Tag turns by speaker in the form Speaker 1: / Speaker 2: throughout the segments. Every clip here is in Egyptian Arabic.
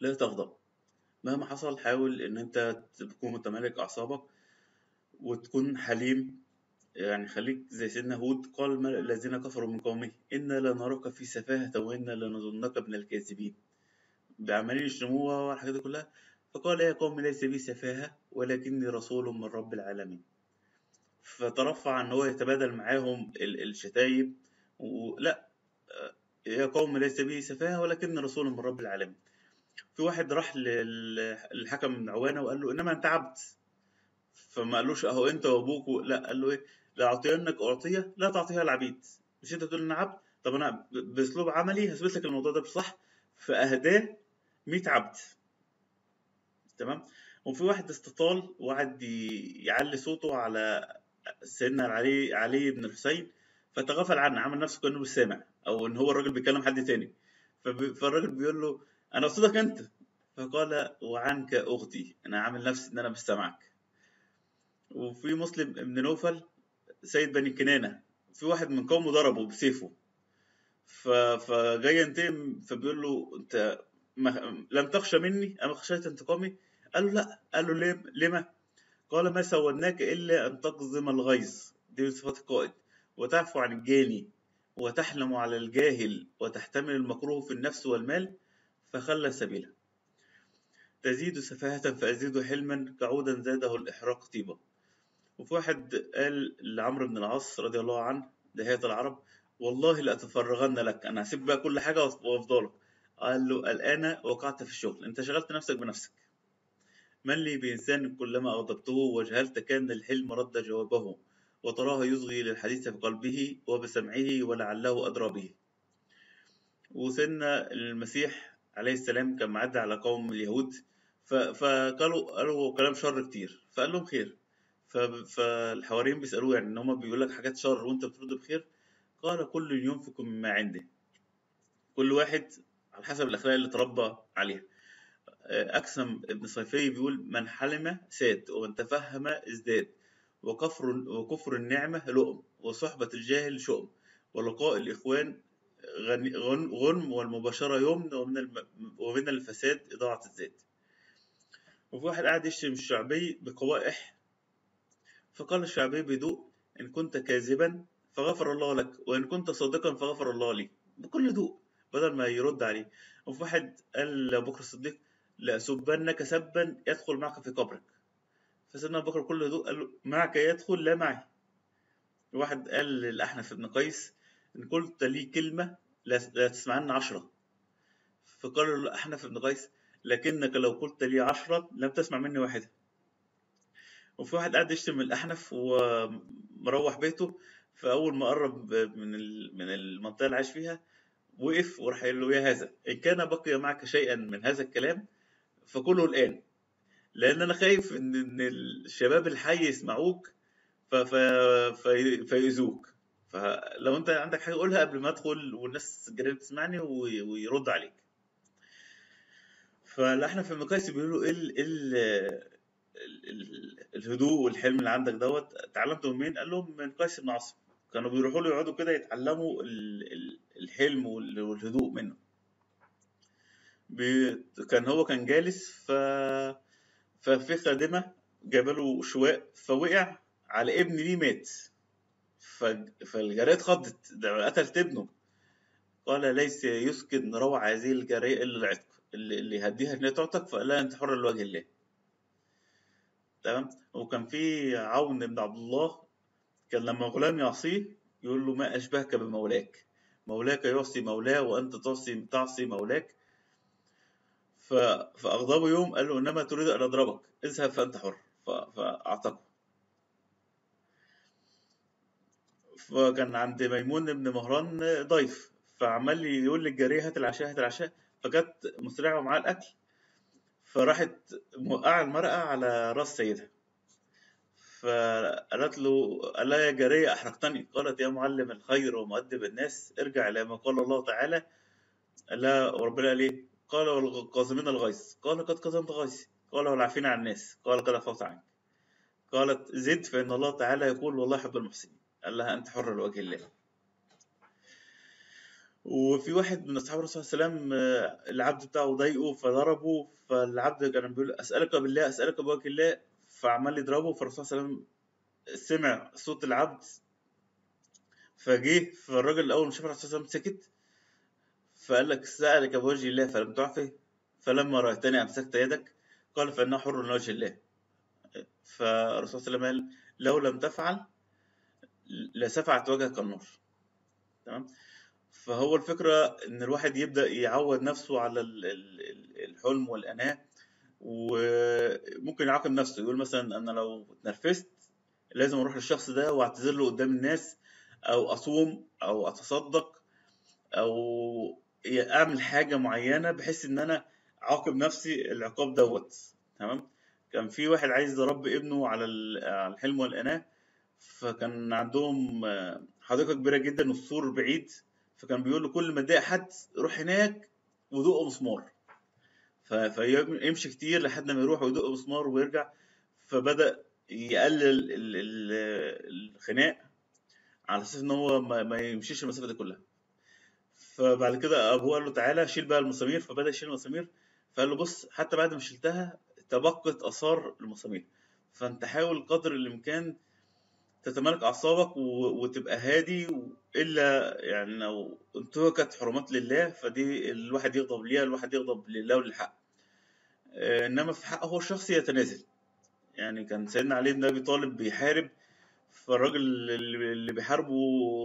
Speaker 1: لا تغضب مهما حصل حاول ان انت تكون متمالك اعصابك وتكون حليم يعني خليك زي سيدنا هود قال الملأ الذين كفروا من قومه إنا لنراك في سفاهة وإنا لنظنك من الكاذبين بعمالين يشتموها والحاجات دي كلها فقال يا قوم ليس بي سفاهة ولكني رسول من رب العالمين فترفع ان هو يتبادل معاهم ال- الشتايم ولا يا قوم ليس بي سفاهة ولكني رسول من رب العالمين في واحد راح لل- للحكم بن عوانة وقال له انما انت عبد فما قالوش اهو انت وابوك و- لا قال له ايه لا اعطينك اعطيه لا تعطيها العبيد مش انت تقول ان عبد طب انا ب- باسلوب عملي هثبت لك الموضوع ده بصح فاهداه 100 عبد تمام وفي واحد استطال وقعد ي- يعلي صوته على سيدنا علي علي بن الحسين فتغافل عنه عمل نفسه كانه مش سامع او ان هو الراجل بيكلم حد تاني فب- فالراجل بيقول له انا اقصدك انت فقال وعنك اختي انا عامل نفسي ان انا مش سامعك وفي مسلم ابن نوفل سيد بني كنانة في واحد من قومه ضربه بسيفه ف... فجاي ينتقم فبيقول له انت ما... لم تخشى مني اما خشيت انتقامي قال له لا قال له ليه لما قال ما سودناك الا ان تقزم الغيظ دي من صفات القائد وتعفو عن الجاني وتحلم على الجاهل وتحتمل المكروه في النفس والمال فخلى سبيله تزيد سفاهة فأزيد حلما كعودا زاده الإحراق طيبة وفي واحد قال لعمرو بن العاص رضي الله عنه دهية العرب والله لأتفرغن لك أنا هسيب بقى كل حاجة وأفضلك قال له الآن وقعت في الشغل أنت شغلت نفسك بنفسك من لي بإنسان كلما أغضبته وجهلت كان الحلم رد جوابه وتراه يصغي للحديث في قلبه وبسمعه ولعله أدرى به وسيدنا المسيح عليه السلام كان معدي على قوم اليهود ف- فقالوا قالوا كلام شر كتير فقال لهم خير ف- فالحواريين بيسألوه يعني إن هما بيقول لك حاجات شر وأنت بترد بخير قال كل ينفق مما عنده كل واحد على حسب الأخلاق اللي اتربى عليها أكثم ابن صيفي بيقول من حلم ساد ومن تفهم ازداد وكفر وكفر النعمة لؤم وصحبة الجاهل شؤم ولقاء الإخوان غني- غن- غنم والمباشرة يمن ومن الم- ومن الفساد إضاعة الذات وفي واحد قاعد يشتم الشعبي بقبائح فقال الشعبي بذوق إن كنت كاذبا فغفر الله لك وإن كنت صادقا فغفر الله لي بكل ذوق بدل ما يرد عليه وفي واحد قال لأبو بكر الصديق لأسبنك سبا يدخل معك في قبرك فسيدنا أبو بكر كل ذوق قال له معك يدخل لا معي واحد قال للأحنف بن قيس إن قلت لي كلمة لا لا تسمعن عشرة فقال له الأحنف بن قيس لكنك لو قلت لي عشرة لم تسمع مني واحدة وفي واحد قاعد يشتم الأحنف ومروح بيته فأول ما قرب من ال- من المنطقة اللي عايش فيها وقف وراح قال له يا هذا إن كان بقي معك شيئا من هذا الكلام فقله الآن لأن أنا خايف إن إن الشباب الحي يسمعوك ف... ف... في... فيؤذوك فلو أنت عندك حاجة قولها قبل ما أدخل والناس الجيران تسمعني وي... ويرد عليك فالأحنف بن قيس بيقول له إيه ال... إيه ال... ال... ال... الهدوء والحلم اللي عندك دوت اتعلمته من مين؟ قال لهم من قيس بن عاصم كانوا بيروحوا له يقعدوا كده يتعلموا ال... ال... الحلم وال... والهدوء منه بي... كان هو كان جالس ف ففي خادمة جابه له شواء فوقع على ابن ليه مات ف... فالجارية اتخضت ده قتلت ابنه قال ليس يسكن روع هذه الجارية إلا العتق اللي, اللي يهديها إن هي تعتق فقال لها أنت حرة لوجه الله تمام وكان في عون بن عبد الله كان لما غلام يعصيه يقول له ما أشبهك بمولاك مولاك يعصي مولاه وأنت تعصي تعصي مولاك ف... فأغضبه يوم قال له إنما تريد أن أضربك اذهب فأنت حر ف... فأعتقه فكان عند ميمون بن مهران ضيف فعمال يقول للجارية هات العشاء هات العشاء فجت مسرعة ومعاه الأكل فراحت موقعة المرأة على رأس سيدها فقالت له قال لها يا جارية أحرقتني قالت يا معلم الخير ومؤدب الناس ارجع إلى ما قال الله تعالى قال لها وربنا قال إيه؟ قال والقاظمين الغيظ قال قد كظمت غيظي قال والعافين عن الناس قال قد عفوت عنك قالت زد فإن الله تعالى يقول والله يحب المحسنين قال لها أنت حرة لوجه الله وفي واحد من اصحاب الرسول صلى الله عليه وسلم آه، العبد بتاعه ضايقه فضربه فالعبد كان بيقول اسالك بالله اسالك بوجه الله فعمال يضربه فالرسول صلى الله عليه وسلم سمع صوت العبد فجه فالراجل اول ما شاف الرسول صلى الله عليه وسلم سكت فقال لك سالك بوجه الله فلم تعفه فلما رايتني امسكت يدك قال فانه حر لوجه الله فالرسول صلى الله عليه وسلم قال لو لم تفعل لسفعت وجهك النار تمام فهو الفكرة إن الواحد يبدأ يعود نفسه على ال- ال- ال- الحلم والأناة وممكن يعاقب نفسه يقول مثلا أنا لو اتنرفزت لازم أروح للشخص ده وأعتذر له قدام الناس أو أصوم أو أتصدق أو أعمل حاجة معينة بحيث إن أنا أعاقب نفسي العقاب دوت تمام كان في واحد عايز يربي ابنه على ال- على الحلم والأناة فكان عندهم آه، حديقة كبيرة جدا والسور بعيد فكان بيقول له كل ما تضايق حد روح هناك ودق مسمار ف- فيمشي كتير لحد ما يروح ويدق مسمار ويرجع فبدأ يقلل ال- ال- الخناق على اساس ان هو ما ما يمشيش المسافه دي كلها فبعد كده ابوه قال له تعالى شيل بقى المسامير فبدا يشيل المسامير فقال له بص حتى بعد ما شلتها تبقت اثار المسامير فانت حاول قدر الامكان تتمالك اعصابك و- وتبقى هادي و- الا يعني لو انتهكت حرمات لله فدي الواحد يغضب ليها الواحد يغضب لله وللحق آه، انما في حقه هو الشخصي يتنازل يعني كان سيدنا علي بن ابي طالب بيحارب فالراجل اللي اللي بيحاربه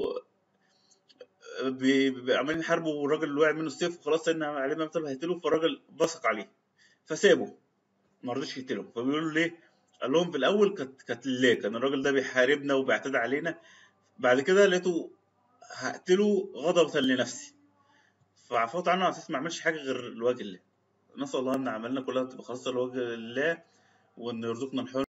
Speaker 1: بي- بي- عمالين يحاربوا والراجل اللي وقع منه السيف وخلاص سيدنا علي بن ابي طالب هيقتله فالراجل بصق عليه فسابه ما رضيش يقتله فبيقولوا له ليه؟ قال لهم في الاول كانت كانت لله كان الراجل ده بيحاربنا وبيعتدي علينا بعد كده لقيته هقتله غضبة لنفسي فعفوت عنه على اساس ما اعملش حاجه غير لوجه الله نسال الله ان اعمالنا كلها تبقى خالصه لوجه الله وان يرزقنا الحلم